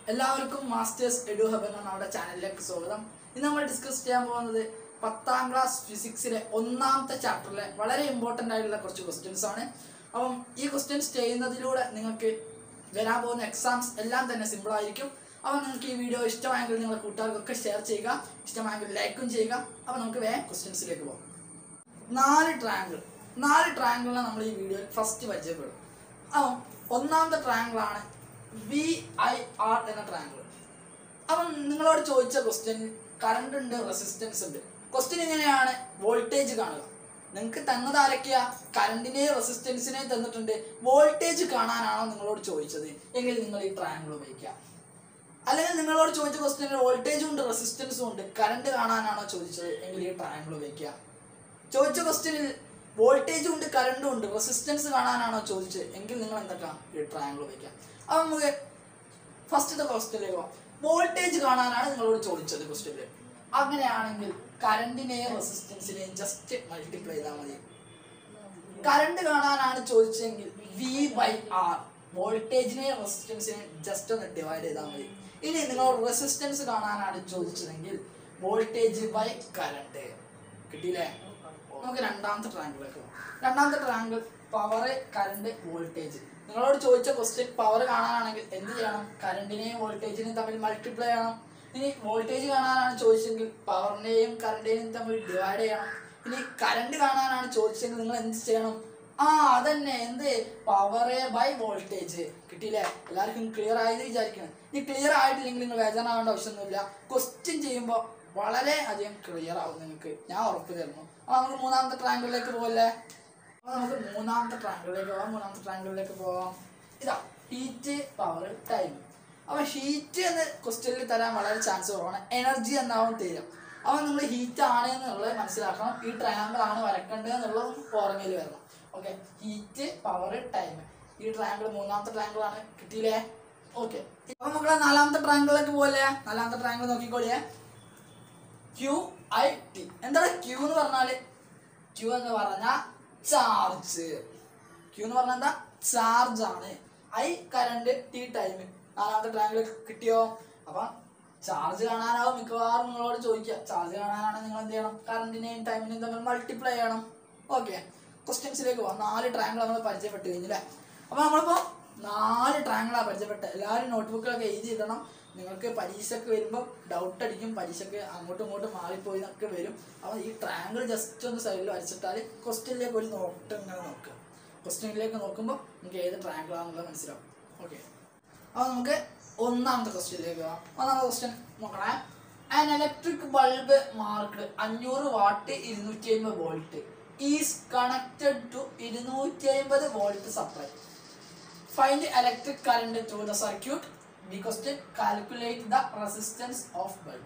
എല്ലാവർക്കും masters എഡു hub എന്ന നമ്മുടെ ചാനലിലേക്ക് സ്വാഗതം ഇന്ന് നമ്മൾ ഡിസ്കസ് ചെയ്യാൻ പോകുന്നത് പത്താം ക്ലാസ് ഫിസിക്സിലെ ഒന്നാമത്തെ ചാപ്റ്ററിലെ വളരെ ഇമ്പോർട്ടൻ്റ് ആയിട്ടുള്ള കുറച്ച് ക്വസ്റ്റ്യൻസ് ആണ് അപ്പം ഈ ക്വസ്റ്റ്യൻസ് ചെയ്യുന്നതിലൂടെ നിങ്ങൾക്ക് വരാൻ പോകുന്ന എക്സാംസ് എല്ലാം തന്നെ സിമ്പിൾ ആയിരിക്കും അപ്പോൾ നിങ്ങൾക്ക് ഈ വീഡിയോ ഇഷ്ടമായെങ്കിൽ നിങ്ങളുടെ കൂട്ടുകാർക്കൊക്കെ ഷെയർ ചെയ്യുക ഇഷ്ടമായെങ്കിൽ ലൈക്കും ചെയ്യുക അപ്പോൾ നമുക്ക് വേഗം ക്വസ്റ്റ്യൻസിലേക്ക് പോകാം നാല് ട്രയാങ്കിൾ നാല് ട്രയാങ്കിളിനെ നമ്മൾ ഈ വീഡിയോയിൽ ഫസ്റ്റ് പരിചയപ്പെടും അപ്പം ഒന്നാമത്തെ ട്രയാങ്കിൾ ആണ് വി ഐ ആർ എന്ന ട്രയാങ്കിൾ അപ്പം നിങ്ങളോട് ചോദിച്ച ക്വസ്റ്റ്യൻ കറണ്ട് ഉണ്ട് റെസിസ്റ്റൻസ് ഉണ്ട് ക്വസ്റ്റ്യൻ ഇങ്ങനെയാണ് വോൾട്ടേജ് കാണുക നിങ്ങൾക്ക് തന്നത് ആരൊക്കെയാ കറണ്ടിനെയും റെസിസ്റ്റൻസിനെയും തന്നിട്ടുണ്ട് വോൾട്ടേജ് കാണാനാണോ നിങ്ങളോട് ചോദിച്ചത് എങ്കിൽ നിങ്ങൾ ഈ ട്രയാങ്കിൾ ഉപയോഗിക്കുക അല്ലെങ്കിൽ നിങ്ങളോട് ചോദിച്ച ക്വസ്റ്റ്യനിൽ വോൾട്ടേജും ഉണ്ട് റെസിസ്റ്റൻസും ഉണ്ട് കറണ്ട് കാണാനാണോ ചോദിച്ചത് എങ്കിൽ ഈ ട്രയാങ്കിൾ ഉപയോഗിക്കുക ചോദിച്ച ക്വസ്റ്റ്യനിൽ വോൾട്ടേജും ഉണ്ട് കറണ്ടും ഉണ്ട് റെസിസ്റ്റൻസ് കാണാനാണോ ചോദിച്ചത് എങ്കിൽ നിങ്ങൾ എന്തൊക്കെയാ ഈ ട്രയാങ്കിൾ ഉപയോഗിക്കാം അപ്പൊ നമുക്ക് ഫസ്റ്റത്തെ ക്വസ്റ്റ്യനിലേക്ക് പോവാം വോൾട്ടേജ് കാണാനാണ് നിങ്ങളോട് ചോദിച്ചത് ക്വസ്റ്റ്യനിൽ അങ്ങനെയാണെങ്കിൽ കറണ്ടിനെയും റെസിസ്റ്റൻസിനെയും ജസ്റ്റ് മൾട്ടിപ്ലൈ ചെയ്താൽ മതി കറണ്ട് കാണാനാണ് ചോദിച്ചതെങ്കിൽ വി ബൈ ആർ വോൾട്ടേജിനെയും റെസിസ്റ്റൻസിനെയും ജസ്റ്റ് ഒന്ന് ഡിവൈഡ് ചെയ്താൽ മതി ഇനി നിങ്ങൾ റെസിസ്റ്റൻസ് കാണാനാണ് ചോദിച്ചതെങ്കിൽ വോൾട്ടേജ് ബൈ കറണ്ട് കിട്ടിയില്ലേ നമുക്ക് രണ്ടാമത്തെ ട്രാങ്കിലേക്ക് പോകാം രണ്ടാമത്തെ ട്രാങ്കിൾ പവർ കറണ്ട് വോൾട്ടേജ് നിങ്ങളോട് ചോദിച്ച ക്വസ്റ്റ്യൻ പവർ കാണാനാണെങ്കിൽ എന്ത് ചെയ്യണം കറണ്ടിനെയും വോൾട്ടേജിനെയും തമ്മിൽ മൾട്ടിപ്ലൈ ചെയ്യണം ഇനി വോൾട്ടേജ് കാണാനാണ് ചോദിച്ചെങ്കിൽ പവറിനെയും കറണ്ടിനെയും തമ്മിൽ ഡിവൈഡ് ചെയ്യണം ഇനി കറണ്ട് കാണാനാണ് ചോദിച്ചെങ്കിൽ നിങ്ങൾ എന്ത് ചെയ്യണം ആ അതന്നെ എന്ത് പവർ ബൈ വോൾട്ടേജ് കിട്ടിയില്ലേ എല്ലാവർക്കും ക്ലിയർ ആയത് വിചാരിക്കണം ഈ ക്ലിയർ ആയിട്ടില്ലെങ്കിൽ നിങ്ങൾ വേജനാവേണ്ട ആവശ്യമൊന്നുമില്ല ക്വസ്റ്റ്യൻ ചെയ്യുമ്പോൾ വളരെ അധികം ക്ലിയർ ആവും നിങ്ങൾക്ക് ഞാൻ ഉറപ്പ് തരുന്നു അപ്പോൾ നമുക്ക് മൂന്നാമത്തെ ട്രാങ്കിളിലേക്ക് പോകല്ലേ അപ്പോൾ നമുക്ക് മൂന്നാമത്തെ ട്രാങ്കിളിലേക്ക് പോകാം മൂന്നാമത്തെ ട്രാങ്കിളിലേക്ക് പോകാം ഇതാ ഹീറ്റ് പവർ ടൈം അപ്പോൾ ഹീറ്റ് എന്ന് ക്വസ്റ്റ്യനിൽ തരാൻ വളരെ ചാൻസ് കുറവാണ് എനർജി എന്നാവും തരും അപ്പോൾ നമ്മൾ ഹീറ്റ് ആണ് എന്നുള്ളത് മനസ്സിലാക്കണം ഈ ട്രയാങ്കിൾ ആണ് വരക്കേണ്ടത് എന്നുള്ളത് ഓർമ്മയിൽ വരണം ഓക്കെ ഹീറ്റ് പവർ ടൈം ഈ ട്രയാങ്കിൾ മൂന്നാമത്തെ ട്രയാങ്കിൾ ആണ് കിട്ടിയില്ലേ ഓക്കെ അപ്പോൾ മക്കളെ നാലാമത്തെ ട്രയാങ്കിളിലേക്ക് പോലെ നാലാമത്തെ ട്രയാങ്കിൾ നോക്കിക്കോളിയേ ക്യു ഐ ടി എന്താണ് ക്യൂ എന്ന് പറഞ്ഞാല് ക്യൂ എന്ന് പറഞ്ഞാൽ ചാർജ് ക്യൂ എന്ന് പറഞ്ഞാൽ എന്താ ചാർജ് ആണ് ഐ കറണ്ട് ടി ടൈം നാലാമത്തെ ട്രാങ്കിൾ കിട്ടിയോ അപ്പം ചാർജ് കാണാനാവും മിക്കവാറും നിങ്ങളോട് ചോദിക്കുക ചാർജ് കാണാനാണ് നിങ്ങൾ എന്ത് ചെയ്യണം കറണ്ടിനെയും ടൈമിനെയും തമ്മിൽ മൾട്ടിപ്ലൈ ചെയ്യണം ഓക്കെ ക്വസ്റ്റ്യൻസിലേക്ക് പോവാം നാല് ട്രാങ്കിൾ നമ്മൾ പരിചയപ്പെട്ട് കഴിഞ്ഞില്ലേ അപ്പോൾ നമ്മളിപ്പോൾ നാല് ട്രാങ്കിളാണ് പരിചയപ്പെട്ടത് എല്ലാവരും നോട്ട്ബുക്കിലൊക്കെ എഴുതി ഇടണം നിങ്ങൾക്ക് പരീക്ഷയ്ക്ക് വരുമ്പോൾ ഡൗട്ട് അടിക്കും പരീക്ഷയ്ക്ക് അങ്ങോട്ടും ഇങ്ങോട്ടും മാറിപ്പോയി എന്നൊക്കെ വരും അപ്പോൾ ഈ ട്രാങ്കിൾ ജസ്റ്റ് ഒന്ന് സൈഡിൽ വരച്ചിട്ടാൽ ക്വസ്റ്റ്യനിലേക്ക് ഒരു നോട്ട് ഇങ്ങനെ നോക്കുക ക്വസ്റ്റ്യനിലേക്ക് നോക്കുമ്പോൾ നിങ്ങൾക്ക് ഏത് ട്രാങ്കിളാണെന്നുള്ളത് മനസ്സിലാവും ഓക്കെ അപ്പോൾ നമുക്ക് ഒന്നാമത്തെ ക്വസ്റ്റ്യനിലേക്ക് പോകാം ഒന്നാമത്തെ ക്വസ്റ്റ്യൻ നോക്കണേ ആൻ ഇലക്ട്രിക് ബൾബ് മാർക്ക്ഡ് അഞ്ഞൂറ് വാട്ട് ഇരുന്നൂറ്റി അമ്പത് വോൾട്ട് ഈസ് കണക്റ്റഡ് ടു ഇരുന്നൂറ്റി അമ്പത് volt supply find electric current through the circuit B question calculate the resistance of bulb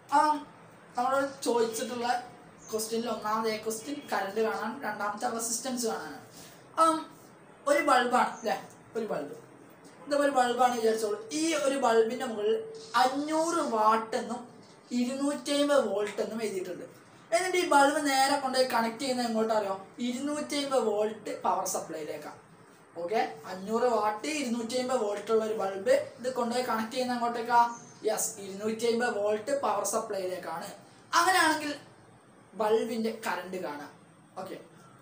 നമ്മളോട് ചോദിച്ചിട്ടുള്ള ക്വസ്റ്റ്യനിൽ ഒന്നാമത്തെ ക്വസ്റ്റ്യൻ കറണ്ട് കാണാൻ രണ്ടാമത്തെ റെസിസ്റ്റൻസ് കാണാനാണ് um, ഒരു ബൾബാണ് അല്ലേ ഒരു ബൾബ് ഇതാ ഒരു ബൾബാണ് വിചാരിച്ചോളൂ ഈ ഒരു ബൾബിന്റെ മുകളിൽ അഞ്ഞൂറ് വാട്ട് എന്നും ഇരുന്നൂറ്റി അമ്പത് വോൾട്ട് എന്നും എഴുതിയിട്ടുണ്ട് എന്നിട്ട് ഈ ബൾബ് നേരെ കൊണ്ടുപോയി കണക്ട് ചെയ്യുന്നത് എങ്ങോട്ട് അറിയാം ഇരുന്നൂറ്റി അമ്പത് വോൾട്ട് പവർ സപ്ലൈയിലേക്കാണ് ഓക്കെ അഞ്ഞൂറ് വാട്ട് ഇരുന്നൂറ്റി അമ്പത് വോൾട്ട് ഉള്ള ഒരു ബൾബ് ഇത് കൊണ്ടുപോയി കണക്ട് ചെയ്യുന്ന അങ്ങോട്ടേക്കാ യെസ് ഇരുന്നൂറ്റി അമ്പത് വോൾട്ട് പവർ സപ്ലൈയിലേക്കാണ് അങ്ങനെയാണെങ്കിൽ ബൾബിന്റെ കറണ്ട് കാണാം ഓക്കെ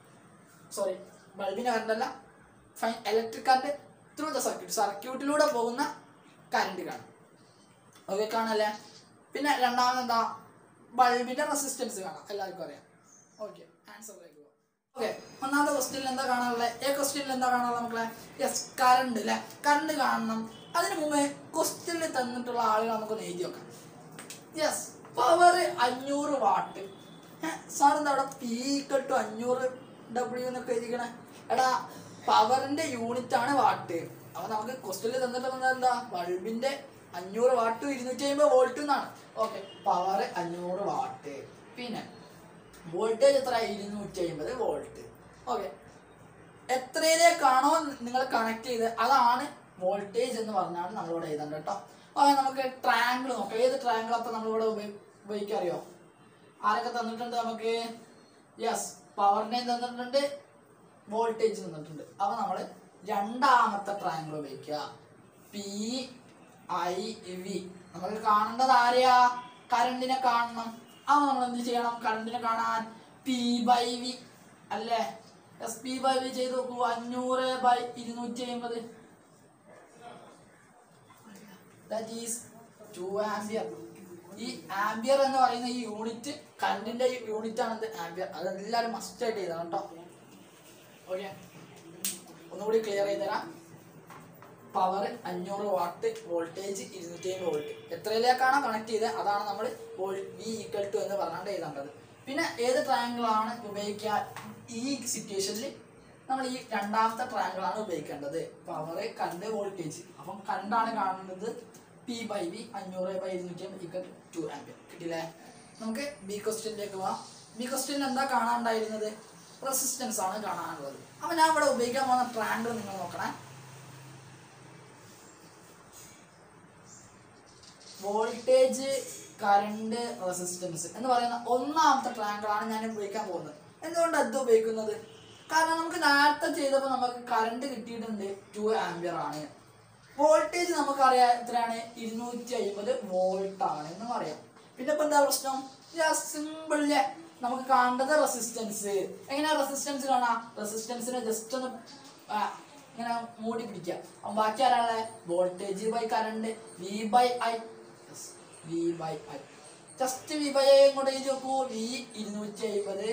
സോറി ബൾബിന്റെ കറണ്ട് അല്ല fine electric current through the circuit സർക്യൂട്ടിലൂടെ പോകുന്ന കറണ്ട് കാണും ഓക്കെ കാണല്ലേ പിന്നെ രണ്ടാമത് എന്താ ബൾബിന്റെ റെസിസ്റ്റൻസ് കാണാം എല്ലാവർക്കും അറിയാം ഓക്കെ ആൻസറിലേക്ക് പോകാം ഓക്കെ ഒന്നാമത്തെ ക്വസ്റ്റ്യനിൽ എന്താ കാണാനുള്ളത് ഏ ക്വസ്റ്റ്യനിൽ എന്താ കാണാനുള്ളത് മക്കളെ യെസ് കറണ്ട് അല്ലേ കറണ്ട് കാണണം അതിന് മുമ്പേ ക്വസ്റ്റ്യനിൽ തന്നിട്ടുള്ള ആളുകൾ നമുക്കൊന്ന് എഴുതി വെക്കാം യെസ് പവർ അഞ്ഞൂറ് വാട്ട് സാർ എന്താ അവിടെ പി ടു അഞ്ഞൂറ് ഡബ്ല്യു എന്നൊക്കെ എഴുതിക്കണേ എടാ പവറിന്റെ യൂണിറ്റ് ആണ് വാട്ട് അപ്പൊ നമുക്ക് ക്വസ്റ്റ്യനിൽ തന്നിട്ടുള്ളത് എന്താ ബൾബിന്റെ അഞ്ഞൂറ് വാട്ടും ഇരുന്നൂറ്റി അമ്പത് വോൾട്ട് എന്നാണ് ഓക്കെ പവർ അഞ്ഞൂറ് വാട്ട് പിന്നെ വോൾട്ടേജ് എത്ര ഇരുന്നൂറ്റി അമ്പത് വോൾട്ട് ഓക്കെ എത്രയിലേക്കാണോ നിങ്ങൾ കണക്ട് ചെയ്ത് അതാണ് വോൾട്ടേജ് എന്ന് പറഞ്ഞാണ് നമ്മളിവിടെ എഴുതേണ്ടത് കേട്ടോ ഓക്കെ നമുക്ക് ട്രയാങ്കിൾ നോക്കാം ഏത് ട്രയാങ്കിൾ അപ്പം നമ്മളിവിടെ ഉപയോഗി ഉപയോഗിക്കാൻ അറിയോ ആരൊക്കെ തന്നിട്ടുണ്ട് നമുക്ക് യെസ് പവറിനെയും തന്നിട്ടുണ്ട് വോൾട്ടേജ് തന്നിട്ടുണ്ട് അപ്പൊ നമ്മൾ രണ്ടാമത്തെ ട്രയാങ്കിൾ ഉപയോഗിക്കുക പി ഐ വി നമുക്ക് കാണേണ്ടത് ആരെയാ കറണ്ടിനെ കാണണം അത് നമ്മൾ എന്ത് ചെയ്യണം കറണ്ടിനെ കാണാൻ പി ബൈ വി അല്ലേ എസ് പി ബൈ വി ചെയ്ത് നോക്കൂ അഞ്ഞൂറ് ബൈ ഇരുന്നൂറ്റി അമ്പത് ദാറ്റ് ഈസ് ടു ആംബിയർ ഈ ആംബിയർ എന്ന് പറയുന്ന ഈ യൂണിറ്റ് കറണ്ടിന്റെ യൂണിറ്റ് ആണ് ഇത് ആംബിയർ അത് എല്ലാവരും മസ്റ്റ് ആയിട്ട് ചെയ്തതാണ് കേട്ടോ ഓക്കെ ഒന്നുകൂടി ക്ലിയർ ചെയ്ത് തരാം പവർ അഞ്ഞൂറ് വാട്ട് വോൾട്ടേജ് ഇരുന്നൂറ്റി അമ്പത് വോൾട്ട് എത്രയിലേക്കാണോ കണക്ട് ചെയ്തത് അതാണ് നമ്മൾ വി ഈക്വൽ ടു എന്ന് പറഞ്ഞാണ്ട് എഴുതേണ്ടത് പിന്നെ ഏത് triangle ആണ് ഉപയോഗിക്കുക ഈ സിറ്റുവേഷനിൽ നമ്മൾ ഈ രണ്ടാമത്തെ triangle ആണ് ഉപയോഗിക്കേണ്ടത് പവർ കണ്ട് വോൾട്ടേജ് അപ്പം കണ്ടാണ് കാണുന്നത് പി ബൈ വി അഞ്ഞൂറ് ബൈ ഇരുന്നൂറ്റി അമ്പത് ഈക്വൽ ടു ആംബിയർ കിട്ടിയില്ലേ നമുക്ക് ബി ക്വസ്റ്റ്യനിലേക്ക് പോവാം ബി ക്വസ്റ്റ്യനിൽ എന്താ കാണാണ്ടായിരുന്നത് റെസിസ്റ്റൻസ് ആണ് കാണാനുള്ളത് അപ്പം ഞാൻ ഇവിടെ ഉപയോഗിക്കാൻ പോകുന്ന ട്രാങ്കിൾ നിങ്ങൾ നോക്കണേ വോൾട്ടേജ് കറണ്ട് റെസിസ്റ്റൻസ് എന്ന് പറയുന്ന ഒന്നാമത്തെ triangle ആണ് ഞാൻ ഉപയോഗിക്കാൻ പോകുന്നത് എന്തുകൊണ്ട് അത് ഉപയോഗിക്കുന്നത് കാരണം നമുക്ക് നേരത്തെ ചെയ്തപ്പോൾ നമുക്ക് കറണ്ട് കിട്ടിയിട്ടുണ്ട് ടു ആംബിയർ ആണ് വോൾട്ടേജ് നമുക്കറിയാം എത്രയാണ് ഇരുന്നൂറ്റി അമ്പത് വോൾട്ട് ആണ് എന്ന് പറയാം പിന്നെ ഇപ്പൊ എന്താ പ്രശ്നം സിമ്പിളില് നമുക്ക് കാണേണ്ടത് റെസിസ്റ്റൻസ് എങ്ങനെയാ റെസിസ്റ്റൻസ് കാണാം റെസിസ്റ്റൻസിനെ ജസ്റ്റ് ഒന്ന് ആ, ഇങ്ങനെ മൂടി പിടിക്കുക അപ്പൊ ബാക്കി ആരാളെ voltage by current V by I V by I just V by I ഇങ്ങോട്ട് എഴുതി നോക്കൂ വി ഇരുന്നൂറ്റി അമ്പത്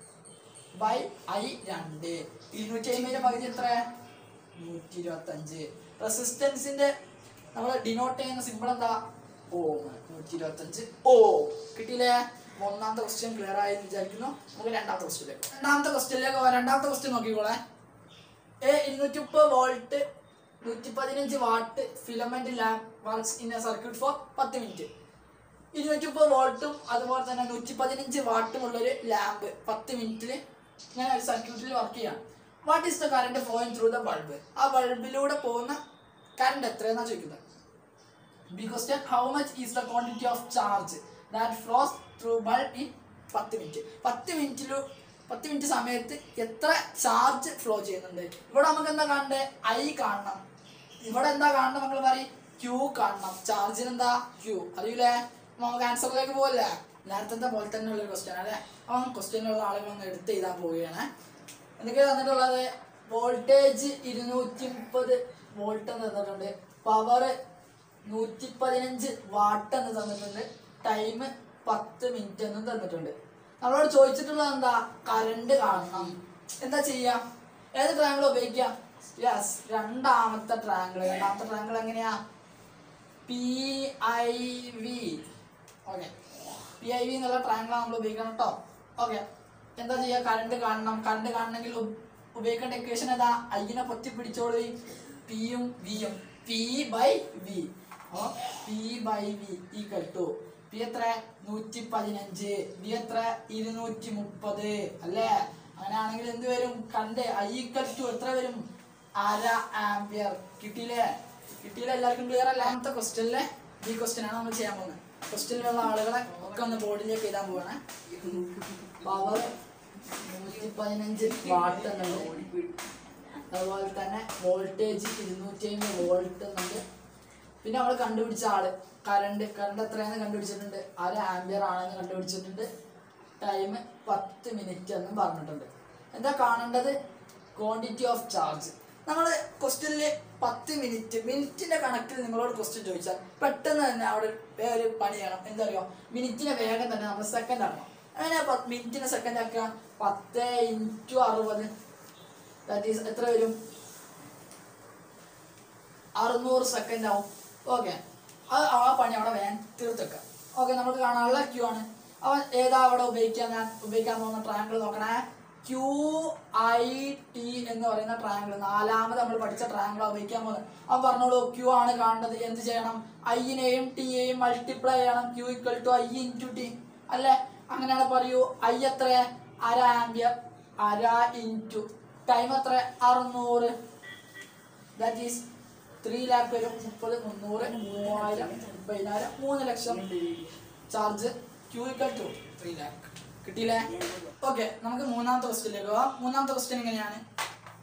ബൈ ഐ രണ്ട് ഇരുന്നൂറ്റി അമ്പതിന്റെ പകുതി എത്ര നൂറ്റി ഇരുപത്തി അഞ്ച് റെസിസ്റ്റൻസിന്റെ നമ്മൾ ഡിനോട്ട് ചെയ്യുന്ന സിമ്പിൾ എന്താ ഓം നൂറ്റി ഇരുപത്തി അഞ്ച് ഓ കിട്ടിയില്ലേ ഒന്നാമത്തെ ക്വസ്റ്റ്യൻ ക്ലിയർ ആയി എന്ന് വിചാരിക്കുന്നു നമുക്ക് രണ്ടാമത്തെ ക്വസ്റ്റ്യനിലേക്ക് രണ്ടാമത്തെ ക്വസ്റ്റ്യനിലേക്ക് പോകാം രണ്ടാമത്തെ ക്വസ്റ്റ്യൻ നോക്കിക്കോളെ എ ഇരുന്നൂറ്റി മുപ്പത് വോൾട്ട് നൂറ്റി പതിനഞ്ച് watt filament lamp works in a circuit for പത്ത് മിനിറ്റ് ഇരുന്നൂറ്റി മുപ്പത് വോൾട്ടും അതുപോലെ തന്നെ നൂറ്റി പതിനഞ്ച് വാട്ടും ഉള്ളൊരു ലാമ്പ് പത്ത് മിനിറ്റിൽ ഇങ്ങനെ ഒരു സർക്യൂട്ടിൽ വർക്ക് ചെയ്യാം what is the current flowing through the bulb ആ ബൾബിലൂടെ പോകുന്ന കറണ്ട് എത്രയെന്നാണ് ചോദിക്കുന്നത് B question how much is the quantity of charge that flows through bulb in പത്ത് മിനിറ്റ് പത്ത് മിനിറ്റിലു പത്ത് മിനിറ്റ് സമയത്ത് എത്ര ചാർജ് ഫ്ലോ ചെയ്യുന്നുണ്ട് ഇവിടെ നമുക്ക് എന്താ കാണണ്ടേ ഐ കാണണം ഇവിടെ എന്താ കാണണം മക്കൾ പറയും ക്യൂ കാണണം ചാർജിന് എന്താ ക്യൂ അറിയില്ലേ അപ്പൊ നമുക്ക് ആൻസറിലേക്ക് പോകല്ലേ നേരത്തെ പോലെ തന്നെ ഉള്ള ക്വസ്റ്റ്യൻ അല്ലേ അപ്പം ക്വസ്റ്റ്യനുള്ള ആളുകൾ ഒന്ന് എടുത്ത് എഴുതാൻ പോവുകയാണ് എന്തൊക്കെയാ തന്നിട്ടുള്ളത് വോൾട്ടേജ് ഇരുന്നൂറ്റി മുപ്പത് വോൾട്ട് എന്ന് തന്നിട്ടുണ്ട് പവർ നൂറ്റി പതിനഞ്ച് വാട്ട് എന്ന് തന്നിട്ടുണ്ട് ടൈം പത്ത് മിനിറ്റ് എന്നും തന്നിട്ടുണ്ട് നമ്മളോട് ചോദിച്ചിട്ടുള്ളത് എന്താ കറണ്ട് കാണണം എന്താ ചെയ്യാ ഏത് ട്രാങ്കിൾ ഉപയോഗിക്കാം യെസ് രണ്ടാമത്തെ ട്രാങ്കിൾ രണ്ടാമത്തെ ട്രാങ്കിൾ എങ്ങനെയാ P I V okay P I V എന്നുള്ള ട്രാങ്കിൾ നമ്മൾ ഉപയോഗിക്കണം കേട്ടോ ഓക്കെ എന്താ ചെയ്യുക കറണ്ട് കാണണം കറണ്ട് കാണണമെങ്കിൽ ഉ- ഉപയോഗിക്കേണ്ട ഇക്വേഷൻ ഏതാ ഐനെ പൊത്തി പിടിച്ചോളൂ പിയും വിയും പി ബൈ വി അപ്പോൾ P by V equal to P എത്ര നൂറ്റി പതിനഞ്ച് വി എത്ര ഇരുന്നൂറ്റി മുപ്പത് അല്ലേ അങ്ങനെയാണെങ്കിൽ എന്ത് വരും കണ്ട് ഐ ഈക്വൽ ടു എത്ര വരും അര ആംപിയർ കിട്ടിയില്ലേ കിട്ടിയില്ല എല്ലാവർക്കും ക്ലിയർ അല്ല രണ്ടാമത്തെ ക്വസ്റ്റ്യനിലെ ഈ ക്വസ്റ്റ്യൻ ആണ് നമ്മൾ ചെയ്യാൻ പോകുന്നത് ക്വസ്റ്റ്യനിലുള്ള ആളുകളെ ഒക്കെ ഒന്ന് ബോർഡിലേക്ക് എഴുതാൻ പോവാണ് പവർ നൂറ്റി പതിനഞ്ച് വാട്ട് എന്നുണ്ട് അതുപോലെ തന്നെ വോൾട്ടേജ് ഇരുന്നൂറ്റി അമ്പത് വോൾട്ട് എന്നുണ്ട് പിന്നെ നമ്മൾ കണ്ടുപിടിച്ച ആള് കറണ്ട് കറണ്ട് എത്രയാണെന്ന് കണ്ടുപിടിച്ചിട്ടുണ്ട് അര ആംബിയർ ആണെന്ന് കണ്ടുപിടിച്ചിട്ടുണ്ട് ടൈം പത്ത് മിനിറ്റ് എന്നും പറഞ്ഞിട്ടുണ്ട് എന്താ കാണേണ്ടത് ക്വാണ്ടിറ്റി ഓഫ് ചാർജ് നമ്മൾ ക്വസ്റ്റ്യനിൽ പത്ത് മിനിറ്റ് മിനിറ്റിന്റെ കണക്കിൽ നിങ്ങളോട് ക്വസ്റ്റ്യൻ ചോദിച്ചാൽ പെട്ടെന്ന് തന്നെ അവിടെ വേറെ പണി ചെയ്യണം എന്താ പറയുക മിനിറ്റിനെ വേഗം തന്നെ നമ്മൾ സെക്കൻഡ് ആക്കണം അങ്ങനെ പത്ത് മിനിറ്റിനെ സെക്കൻഡ് ആക്കുക പത്ത് ഇൻറ്റു അറുപത് ദാറ്റ് ഈസ് എത്ര വരും അറുന്നൂറ് സെക്കൻഡ് ആവും ഓക്കെ അത് ആ പണി അവിടെ വേഗം തീർത്തെക്കാം ഓക്കെ നമുക്ക് കാണാനുള്ള ക്യൂ ആണ് അവൻ ഏതാ അവിടെ ഉപയോഗിക്കാൻ ഞാൻ ഉപയോഗിക്കാൻ പോകുന്ന ട്രയാങ്കിൾ നോക്കണേ ക്യൂ ഐ ടി എന്ന് പറയുന്ന ട്രയാങ്കിൾ നാലാമത് നമ്മൾ പഠിച്ച ട്രയാങ്കിൾ ഉപയോഗിക്കാൻ പോകുന്നത് അവൻ പറഞ്ഞോളൂ ക്യൂ ആണ് കാണേണ്ടത് എന്ത് ചെയ്യണം ഐനെയും ടിയെയും മൾട്ടിപ്ലൈ ചെയ്യണം Q equal to I into T അല്ലേ അങ്ങനെയാണ് പറയൂ ഐ എത്ര അര ആംബിയർ അര ഇൻറ്റു ടൈം എത്ര അറുന്നൂറ് ദാറ്റ് ഈസ് ത്രീ ലാക്ക് വരും മുപ്പത് മുന്നൂറ് മൂവായിരം മുപ്പതിനായിരം മൂന്ന് ലക്ഷം charge Q equal to three lakh കിട്ടിയില്ലേ ഓക്കെ നമുക്ക് മൂന്നാമത്തെ ക്വസ്റ്റ്യനിലേക്ക് പോവാം മൂന്നാമത്തെ ക്വസ്റ്റ്യൻ എങ്ങനെയാണ്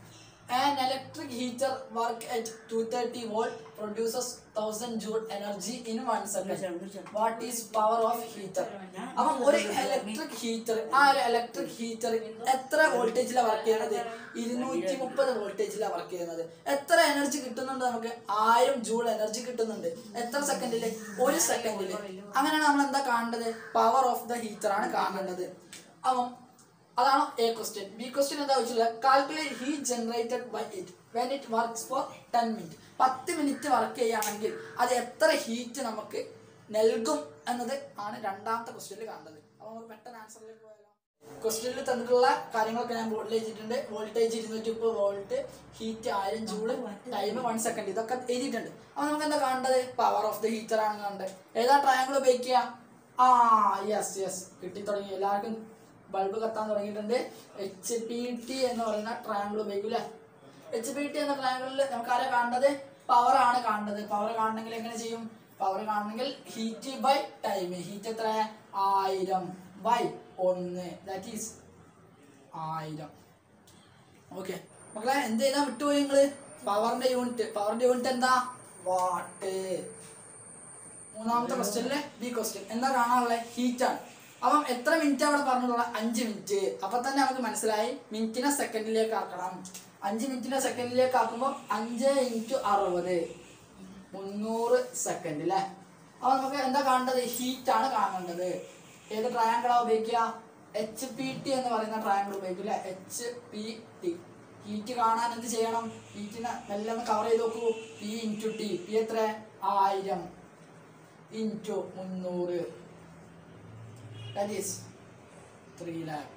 An electric heater work at 230 volt produces 1000 joule energy in 1 second. What is power of heater? അപ്പം ഒരു ഇലക്ട്രിക് ഹീറ്റർ ആ ഒരു ഇലക്ട്രിക് ഹീറ്റർ എത്ര വോൾട്ടേജിലാണ് വർക്ക് ചെയ്യുന്നത് ഇരുന്നൂറ്റി മുപ്പത് വോൾട്ടേജിലാണ് വർക്ക് ചെയ്യുന്നത് എത്ര എനർജി കിട്ടുന്നുണ്ട് നമുക്ക് ആയിരം ജൂൾ എനർജി കിട്ടുന്നുണ്ട് എത്ര സെക്കൻഡില് ഒരു സെക്കൻഡില് അങ്ങനെയാണ് നമ്മൾ എന്താ കാണേണ്ടത് പവർ ഓഫ് ദ ഹീറ്റർ ആണ് കാണേണ്ടത് അപ്പം അതാണ് എ ക്വസ്റ്റ്യൻ ബി ക്വസ്റ്റ്യൻ എന്താ വെച്ചില്ല calculate heat generated by it when it works for ten minute പത്ത് മിനിറ്റ് വർക്ക് ചെയ്യുകയാണെങ്കിൽ അത് എത്ര ഹീറ്റ് നമുക്ക് നൽകും എന്നത് ആണ് രണ്ടാമത്തെ ക്വസ്റ്റ്യനിൽ കാണേണ്ടത് അപ്പോൾ നമുക്ക് പെട്ടെന്ന് ആൻസറിലേക്ക് പോയാലോ ക്വസ്റ്റ്യനിൽ തന്നിട്ടുള്ള കാര്യങ്ങളൊക്കെ ഞാൻ ബോർഡിൽ എഴുതിയിട്ടുണ്ട് വോൾട്ടേജ് ഇരുന്നൂറ്റി മുപ്പത് വോൾട്ട് ഹീറ്റ് ആയിരം ജൂള് ടൈം വൺ സെക്കൻഡ് ഇതൊക്കെ എഴുതിയിട്ടുണ്ട് അപ്പോൾ നമുക്ക് എന്താ കാണേണ്ടത് പവർ ഓഫ് ദ ഹീറ്റർ ആണ് കാണേണ്ടത് ഏതാ ട്രയാങ്കിൾ ഉപയോഗിക്കുക ആ യെസ് യെസ് കിട്ടി തുടങ്ങി എല്ലാവർക്കും ബൾബ് കത്താൻ തുടങ്ങിയിട്ടുണ്ട് എച്ച് പി ടി എന്ന് പറയുന്ന ട്രയാങ്കിൾ ഉപയോഗിക്കില്ല എച്ച് പി ടി എന്ന ട്രയാങ്കിളിൽ നമുക്ക് ആരാ കാണേണ്ടത് പവർ ആണ് കാണേണ്ടത് പവർ കാണണമെങ്കിൽ എങ്ങനെ ചെയ്യും പവർ കാണണമെങ്കിൽ ഹീറ്റ് ബൈ ടൈം ഹീറ്റ് എത്ര ആയിരം ബൈ ഒന്ന് ദാറ്റ് ഈസ് ആയിരം ഓക്കെ മക്കളെ എന്ത് ചെയ്താൽ വിട്ടുപോയി നിങ്ങള് പവറിന്റെ യൂണിറ്റ് പവറിന്റെ യൂണിറ്റ് എന്താ വാട്ട് മൂന്നാമത്തെ ക്വസ്റ്റ്യനിലെ ബി ക്വസ്റ്റ്യൻ എന്താ കാണാനുള്ളത് ഹീറ്റ് ആണ് അപ്പം എത്ര മിനിറ്റ് അവിടെ പറഞ്ഞിട്ടുള്ള അഞ്ച് മിനിറ്റ് അപ്പൊ തന്നെ നമുക്ക് മനസ്സിലായി മിനിറ്റിനെ സെക്കൻഡിലേക്ക് ആക്കണം അഞ്ച് മിനിറ്റിനെ സെക്കൻഡിലേക്ക് ആക്കുമ്പോൾ അഞ്ച് ഇൻറ്റു അറുപത് മുന്നൂറ് സെക്കൻഡ് അല്ലേ അപ്പൊ നമുക്ക് എന്താ കാണേണ്ടത് ഹീറ്റ് ആണ് കാണേണ്ടത് ഏത് ട്രയാങ്കിളാ ഉപയോഗിക്കുക എച്ച് പി ടി എന്ന് പറയുന്ന ട്രയാങ്കിൾ ഉപയോഗിക്കില്ല എച്ച് പി ടി ഹീറ്റ് കാണാൻ എന്ത് ചെയ്യണം ഹീറ്റിനെ മെല്ലെ ഒന്ന് കവർ ചെയ്ത് നോക്കൂ പി ഇൻറ്റു ടി പി എത്ര ആയിരം ഇൻറ്റു മുന്നൂറ് that is three lakh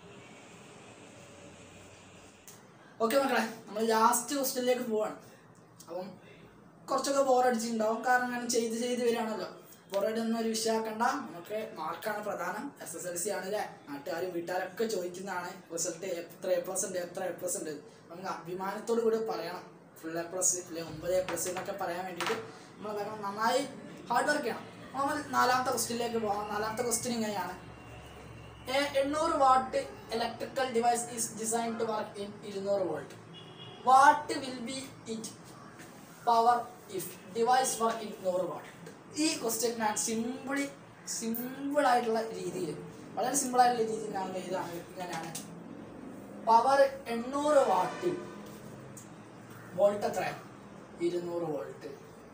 okay മക്കളെ നമ്മൾ ലാസ്റ്റ് ക്വസ്റ്റ്യനിലേക്ക് പോവാണ് അപ്പം കുറച്ചൊക്കെ ബോറടിച്ചിട്ടുണ്ടാവും കാരണം ഞാൻ ചെയ്ത് ചെയ്ത് വരികയാണല്ലോ ബോറടി ഒന്നും ഒരു വിഷയമാക്കണ്ട നമുക്ക് മാർക്കാണ് പ്രധാനം എസ് എസ് എൽ സി ആണല്ലേ നാട്ടുകാരും വീട്ടുകാരൊക്കെ ചോദിക്കുന്നതാണ് റിസൾട്ട് എത്ര എ പ്ലസ് ഉണ്ട് എത്ര എ പ്ലസ് ഉണ്ട് നമുക്ക് അഭിമാനത്തോടു കൂടി പറയണം ഫുൾ എ പ്ലസ് അല്ലെങ്കിൽ ഒമ്പത് എ പ്ലസ് എന്നൊക്കെ പറയാൻ വേണ്ടിയിട്ട് നമ്മൾ വേണം നന്നായി ഹാർഡ് വർക്ക് ചെയ്യണം നമ്മൾ നാലാമത്തെ ക്വസ്റ്റ്യനിലേക്ക് പോകാം നാലാമത്തെ ക്വസ്റ്റ്യൻ ഇങ്ങനെയാണ് A 800 watt electrical device is designed to work in 200 volt. What will be its power if device work in 100 watt? ഈ ക്വസ്റ്റ്യൻ ഞാൻ സിമ്പിളി സിമ്പിൾ ആയിട്ടുള്ള രീതിയിൽ വളരെ സിമ്പിൾ ആയിട്ടുള്ള രീതിയിൽ ഞാൻ ഇതാണ് ഇങ്ങനെയാണ് പവർ എണ്ണൂറ് വാട്ടിൽ വോൾട്ട് എത്ര ഇരുന്നൂറ് വോൾട്ട്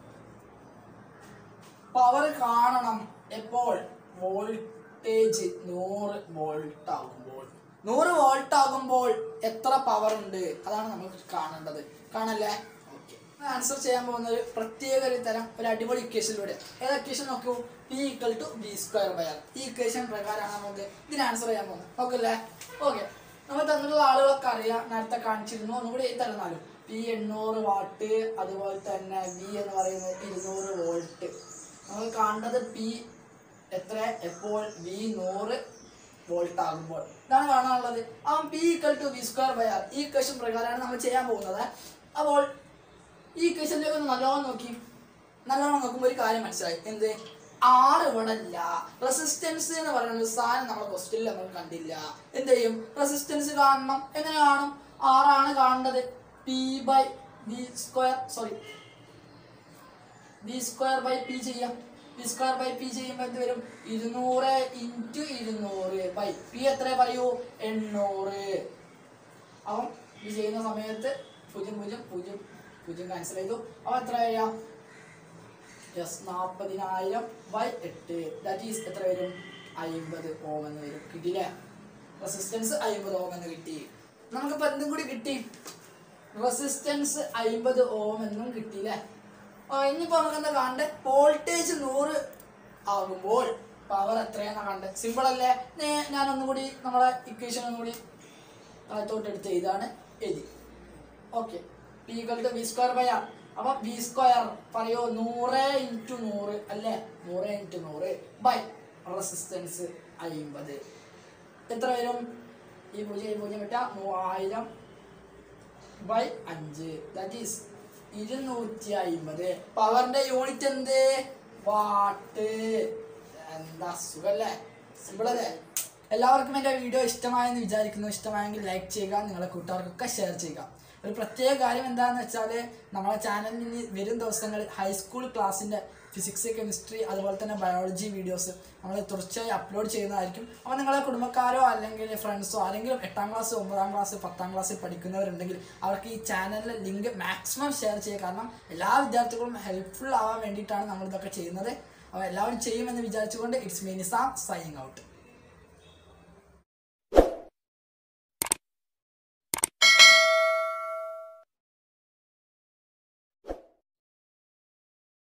പവർ കാണണം എപ്പോൾ വോൾട്ടേജ് നൂറ് വോൾട്ട് ആകുമ്പോൾ നൂറ് വോൾട്ട് ആകുമ്പോൾ എത്ര പവർ ഉണ്ട് അതാണ് നമ്മൾ കാണേണ്ടത് കാണല്ലേ ഓക്കെ ആൻസർ ചെയ്യാൻ പോകുന്ന ഒരു പ്രത്യേക ഒരു തരം ഒരു അടിപൊളി ഇക്വേഷനിലൂടെ ഏത് ഇക്വേഷൻ നോക്കൂ P equal to B square by R ഈ ഇക്വേഷൻ പ്രകാരമാണ് നമുക്ക് ഇതിന് ആൻസർ ചെയ്യാൻ പോകുന്നത് ഓക്കെ അല്ലേ ഓക്കെ നമ്മൾ തന്നിട്ടുള്ള ആളുകളൊക്കെ അറിയാം നേരത്തെ കാണിച്ചിരുന്നു ഒന്നുകൂടി തരുന്നാലും പി എണ്ണൂറ് വാട്ട് അതുപോലെ തന്നെ വി എന്ന് പറയുന്നത് ഇരുന്നൂറ് വോൾട്ട് നമ്മൾ കാണേണ്ടത് പി എത്ര എപ്പോൾ വി നൂറ് വോൾട്ട് ആകുമ്പോൾ ഇതാണ് കാണാനുള്ളത് അവൻ P equal to V square by R ഈ ക്വസ്റ്റൻ പ്രകാരമാണ് നമ്മൾ ചെയ്യാൻ പോകുന്നത് അപ്പോൾ ഈ ക്വസ്റ്റനിലേക്ക് ഒന്ന് നല്ലോണം നോക്കി നല്ലോണം നോക്കുമ്പോൾ ഒരു കാര്യം മനസ്സിലായി എന്ത് ആറ് ഇവിടെ ഇല്ല റെസിസ്റ്റൻസ് എന്ന് പറയുന്ന ഒരു സാധനം നമ്മുടെ ക്വസ്റ്റ്യനിൽ നമ്മൾ കണ്ടില്ല എന്ത് ചെയ്യും റെസിസ്റ്റൻസ് കാണണം എങ്ങനെ കാണും ആറാണ് കാണേണ്ടത് P by B square sorry B square by P ചെയ്യാം ബി സ്ക്വയർ ബൈ പി ചെയ്യുമ്പോൾ എന്ത് വരും ഇരുന്നൂറ് ഇൻറ്റു ഇരുന്നൂറ് ബൈ പി എത്ര പറയൂ എണ്ണൂറ് അപ്പം ഇത് ചെയ്യുന്ന സമയത്ത് പൂജ്യം പൂജ്യം പൂജ്യം പൂജ്യം ക്യാൻസൽ ചെയ്തു അപ്പം എത്ര വരിക യെസ് നാൽപ്പതിനായിരം ബൈ എട്ട് ദാറ്റ് ഈസ് എത്ര വരും അയിമ്പത് ഓം എന്ന് വരും കിട്ടിയില്ലേ റെസിസ്റ്റൻസ് അയിമ്പത് ഓം എന്ന് കിട്ടി നമുക്കിപ്പോൾ എന്തും കൂടി കിട്ടി റെസിസ്റ്റൻസ് അയിമ്പത് ഓം എന്നും കിട്ടിയില്ലേ ആ, ഇനിയിപ്പോ നമുക്ക് എന്താ കാണണ്ടേ വോൾട്ടേജ് നൂറ് ആകുമ്പോൾ പവർ എത്രയാണെന്നാ കണ്ടത് സിമ്പിൾ അല്ലേ നേ- ഞാനൊന്നും കൂടി നമ്മളെ ഇക്വേഷൻ ഒന്നും കൂടി താഴത്തോട്ട് എടുത്ത് ഇതാണ് എഴുതി okay P equal to B square by R അപ്പൊ ബി സ്ക്വയർ പറയോ നൂറ് ഇൻറ്റു നൂറ് അല്ലേ നൂറ് ഇൻറ്റു നൂറ് ബൈ റെസിസ്റ്റൻസ് അയിമ്പത് എത്ര വരും ഈ പൂജ്യം ഈ പൂജ്യം വിട്ട മൂവായിരം ബൈ അഞ്ച് ദാറ്റ് ഈസ് ഇരുന്നൂറ്റി അയിമ്പത് പവറിന്റെ യൂണിറ്റ് എന്ത് വാട്ട് എന്താ സുഖല്ലേ സിമ്പിൾ അല്ലേ എല്ലാവർക്കും എൻ്റെ വീഡിയോ ഇഷ്ടമായെന്ന് വിചാരിക്കുന്നു ഇഷ്ടമായെങ്കിൽ ലൈക്ക് ചെയ്യുക നിങ്ങളുടെ കൂട്ടുകാർക്കൊക്കെ ഷെയർ ചെയ്യുക ഒരു പ്രത്യേക കാര്യം എന്താണെന്ന് വെച്ചാൽ നമ്മളെ ചാനലിൽ ഇനി വരും ദിവസങ്ങളിൽ ഹൈസ്കൂൾ ക്ലാസ്സിൻ്റെ ഫിസിക്സ് കെമിസ്ട്രി അതുപോലെ തന്നെ ബയോളജി വീഡിയോസ് നമ്മൾ തുടർച്ചയായി അപ്ലോഡ് ചെയ്യുന്നതായിരിക്കും അപ്പോൾ നിങ്ങളെ കുടുംബക്കാരോ അല്ലെങ്കിൽ ഫ്രണ്ട്സോ ആരെങ്കിലും എട്ടാം ക്ലാസ് ഒമ്പതാം ക്ലാസ് പത്താം ക്ലാസ്സിൽ പഠിക്കുന്നവരുണ്ടെങ്കിൽ അവർക്ക് ഈ ചാനലിലെ ലിങ്ക് മാക്സിമം ഷെയർ ചെയ്യുക കാരണം എല്ലാ വിദ്യാർത്ഥികളും ഹെൽപ്ഫുൾ ആവാൻ വേണ്ടിയിട്ടാണ് നമ്മൾ ഇതൊക്കെ ചെയ്യുന്നത് അപ്പോൾ എല്ലാവരും ചെയ്യുമെന്ന് വിചാരിച്ചുകൊണ്ട് it's me Nizam signing out